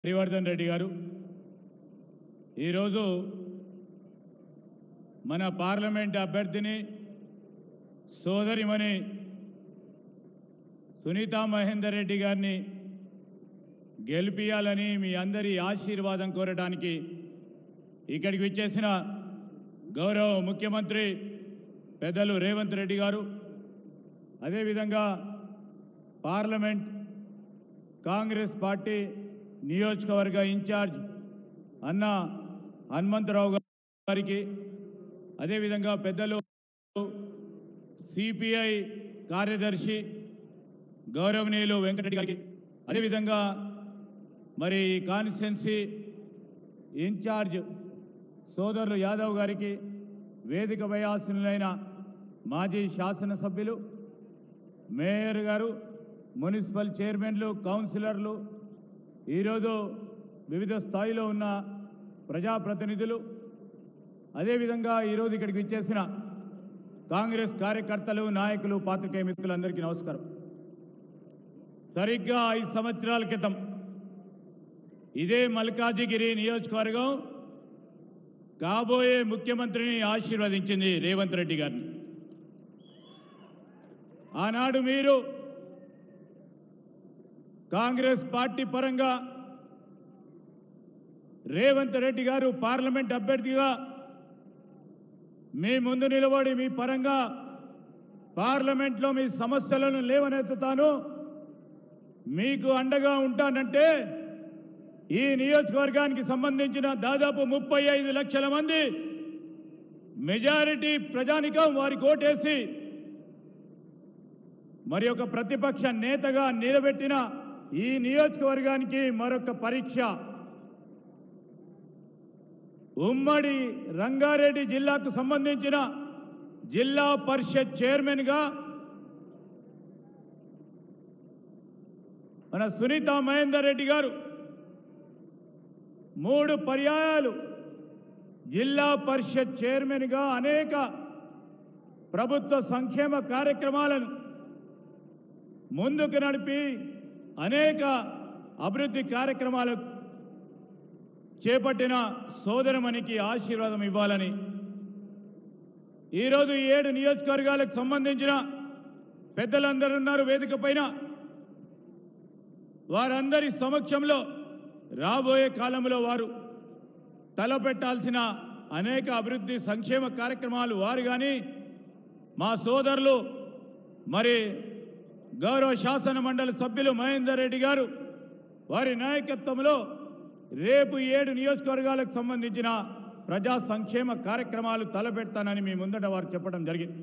హరివర్ధన్ రెడ్డి గారు ఈరోజు మన పార్లమెంట్ అభ్యర్థిని సోదరిమణి సునీతా మహేందర్ రెడ్డి గారిని గెలిపియాలని మీ అందరి ఆశీర్వాదం కోరడానికి ఇక్కడికి విచ్చేసిన గౌరవ ముఖ్యమంత్రి పెద్దలు రేవంత్ రెడ్డి గారు అదేవిధంగా పార్లమెంట్ కాంగ్రెస్ పార్టీ నియోజకవర్గ ఇన్ఛార్జ్ అన్న హనుమంతరావు గారికి అదేవిధంగా పెద్దలు సిపిఐ కార్యదర్శి గౌరవనీయులు వెంకటరెడ్డి గారికి అదేవిధంగా మరి కాన్స్టిట్యున్సీ ఇన్ఛార్జ్ సోదరులు యాదవ్ గారికి వేదిక వయాసులైన మాజీ శాసనసభ్యులు మేయర్ గారు మున్సిపల్ చైర్మన్లు కౌన్సిలర్లు ఈరోజు వివిధ స్థాయిలో ఉన్న ప్రజాప్రతినిధులు అదేవిధంగా ఈరోజు ఇక్కడికి విచ్చేసిన కాంగ్రెస్ కార్యకర్తలు నాయకులు పాత్రికేయ మిత్రులందరికీ నమస్కారం సరిగ్గా ఐదు సంవత్సరాల క్రితం ఇదే మల్కాజిగిరి నియోజకవర్గం కాబోయే ముఖ్యమంత్రిని ఆశీర్వదించింది రేవంత్ రెడ్డి గారిని ఆనాడు మీరు కాంగ్రెస్ పార్టీ పరంగా రేవంత్ రెడ్డి గారు పార్లమెంట్ అభ్యర్థిగా మీ ముందు నిలబడి మీ పరంగా పార్లమెంట్లో మీ సమస్యలను లేవనెత్తుతాను మీకు అండగా ఉంటానంటే ఈ నియోజకవర్గానికి సంబంధించిన దాదాపు ముప్పై ఐదు లక్షల మంది మెజారిటీ ప్రజానికం వారికి ఓటేసి మరి ఒక ప్రతిపక్ష నేతగా నిలబెట్టిన ఈ నియోజకవర్గానికి మరొక పరీక్ష ఉమ్మడి రంగారెడ్డి జిల్లాకు సంబంధించిన జిల్లా పరిషత్ చైర్మన్గా మన సునీత మహేందర్ రెడ్డి గారు మూడు పర్యాయాలు జిల్లా పరిషత్ చైర్మన్గా అనేక ప్రభుత్వ సంక్షేమ కార్యక్రమాలను ముందుకు నడిపి అనేక అభివృద్ధి కార్యక్రమాలు చేపట్టిన సోదరమణికి ఆశీర్వాదం ఇవ్వాలని ఈరోజు ఈ ఏడు నియోజకవర్గాలకు సంబంధించిన పెద్దలందరూ ఉన్నారు వేదిక పైన వారందరి సమక్షంలో రాబోయే కాలంలో వారు తలపెట్టాల్సిన అనేక అభివృద్ధి సంక్షేమ కార్యక్రమాలు వారు కానీ మా సోదరులు మరి గౌరవ శాసన మండలి సభ్యులు మహేందర్ రెడ్డి గారు వారి నాయకత్వంలో రేపు ఏడు నియోజకవర్గాలకు సంబంధించిన ప్రజా సంక్షేమ కార్యక్రమాలు తలపెడతానని మీ ముందట వారు చెప్పడం జరిగింది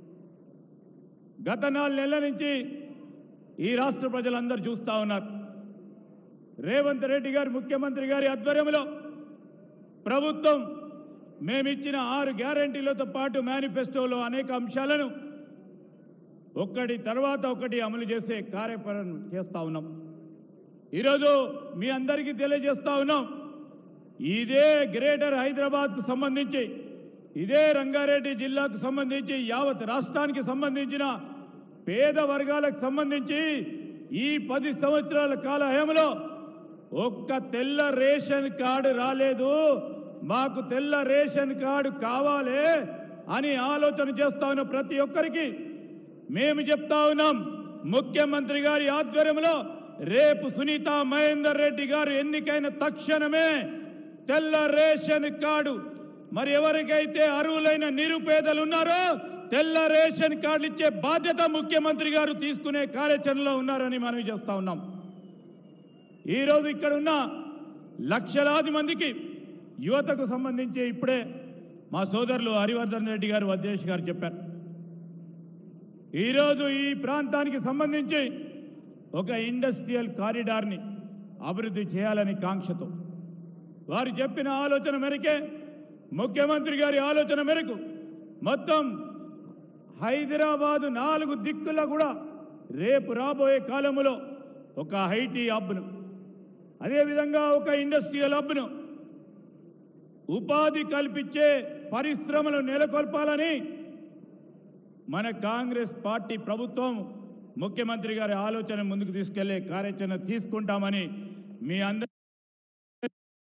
గత నాలుగు నెలల నుంచి ఈ రాష్ట్ర ప్రజలందరూ చూస్తూ ఉన్నారు రేవంత్ రెడ్డి గారు ముఖ్యమంత్రి గారి ఆధ్వర్యంలో ప్రభుత్వం మేమిచ్చిన ఆరు గ్యారంటీలతో పాటు మేనిఫెస్టోలో అనేక అంశాలను ఒక్కటి తర్వాత ఒకటి అమలు చేసే కార్యక్రమం చేస్తూ ఉన్నాం ఈరోజు మీ అందరికీ తెలియజేస్తా ఉన్నాం ఇదే గ్రేటర్ హైదరాబాద్కు సంబంధించి ఇదే రంగారెడ్డి జిల్లాకు సంబంధించి యావత్ రాష్ట్రానికి సంబంధించిన పేద వర్గాలకు సంబంధించి ఈ పది సంవత్సరాల కాల హయంలో ఒక్క తెల్ల రేషన్ కార్డు రాలేదు మాకు తెల్ల రేషన్ కార్డు కావాలి అని ఆలోచన చేస్తా ఉన్న ప్రతి ఒక్కరికి మేము చెప్తా ఉన్నాం ముఖ్యమంత్రి గారి ఆధ్వర్యంలో రేపు సునీత మహేందర్ రెడ్డి గారు ఎన్నికైన తక్షణమే తెల్ల రేషన్ కార్డు మరి ఎవరికైతే అర్హులైన నిరుపేదలు ఉన్నారో తెల్ల రేషన్ కార్డులు ఇచ్చే బాధ్యత ముఖ్యమంత్రి గారు తీసుకునే కార్యాచరణలో ఉన్నారని మనవి చేస్తా ఉన్నాం ఈరోజు ఇక్కడ ఉన్న లక్షలాది మందికి యువతకు సంబంధించి ఇప్పుడే మా సోదరులు హరివర్ధన్ రెడ్డి గారు అధ్యక్ష గారు చెప్పారు ఈరోజు ఈ ప్రాంతానికి సంబంధించి ఒక ఇండస్ట్రియల్ కారిడార్ని అభివృద్ధి చేయాలని కాంక్షతో వారు చెప్పిన ఆలోచన మేరకే ముఖ్యమంత్రి గారి ఆలోచన మేరకు మొత్తం హైదరాబాదు నాలుగు దిక్కుల కూడా రేపు రాబోయే కాలంలో ఒక ఐటీ హబ్ను అదేవిధంగా ఒక ఇండస్ట్రియల్ హబ్ను ఉపాధి కల్పించే పరిశ్రమలు నెలకొల్పాలని మన కాంగ్రెస్ పార్టీ ప్రభుత్వం ముఖ్యమంత్రి గారి ఆలోచన ముందుకు తీసుకెళ్లే కార్యాచరణ తీసుకుంటామని మీ అందరి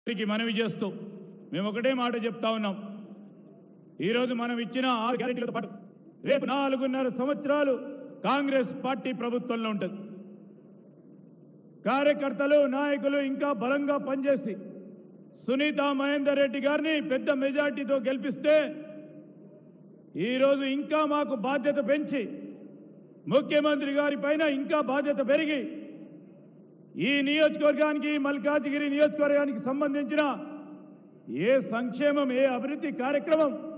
వారికి మనవి చేస్తూ మేము ఒకటే మాట చెప్తా ఉన్నాం ఈరోజు మనం ఇచ్చిన ఆరు గ్యారెంటీలతో పాటు రేపు నాలుగున్నర సంవత్సరాలు కాంగ్రెస్ పార్టీ ప్రభుత్వంలో ఉంటుంది కార్యకర్తలు నాయకులు ఇంకా బలంగా పనిచేసి సునీత మహేందర్ రెడ్డి గారిని పెద్ద మెజార్టీతో గెలిపిస్తే ఈరోజు ఇంకా మాకు బాధ్యత పెంచి ముఖ్యమంత్రి గారి పైన ఇంకా బాధ్యత పెరిగి ఈ నియోజకవర్గానికి మల్కాజిగిరి నియోజకవర్గానికి సంబంధించిన ఏ సంక్షేమం ఏ అభివృద్ధి కార్యక్రమం